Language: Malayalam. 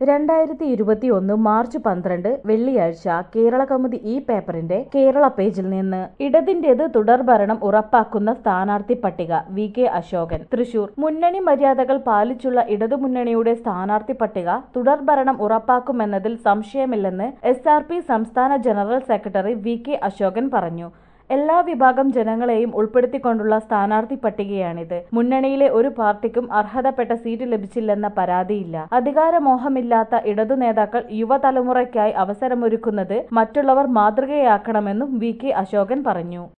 രണ്ടായിരത്തി ഇരുപത്തി ഒന്ന് മാർച്ച് പന്ത്രണ്ട് വെള്ളിയാഴ്ച കേരള കൗമുദി ഈ പേപ്പറിന്റെ കേരള പേജിൽ നിന്ന് ഇടതിന്റേത് തുടർഭരണം ഉറപ്പാക്കുന്ന സ്ഥാനാർത്ഥി പട്ടിക വി കെ അശോകൻ തൃശൂർ മുന്നണി മര്യാദകൾ പാലിച്ചുള്ള ഇടതുമുന്നണിയുടെ സ്ഥാനാർത്ഥി പട്ടിക തുടർഭരണം ഉറപ്പാക്കുമെന്നതിൽ സംശയമില്ലെന്ന് എസ് ആർ പി സംസ്ഥാന general secretary V K Ashokan പറഞ്ഞു എല്ലാ വിഭാഗം ജനങ്ങളെയും ഉൾപ്പെടുത്തിക്കൊണ്ടുള്ള സ്ഥാനാർത്ഥി പട്ടികയാണിത് മുന്നണിയിലെ ഒരു പാർട്ടിക്കും അർഹതപ്പെട്ട സീറ്റ് ലഭിച്ചില്ലെന്ന പരാതിയില്ല അധികാരമോഹമില്ലാത്ത ഇടതു നേതാക്കൾ യുവതലമുറയ്ക്കായി അവസരമൊരുക്കുന്നത് മറ്റുള്ളവർ മാതൃകയാക്കണമെന്നും വി കെ അശോകൻ പറഞ്ഞു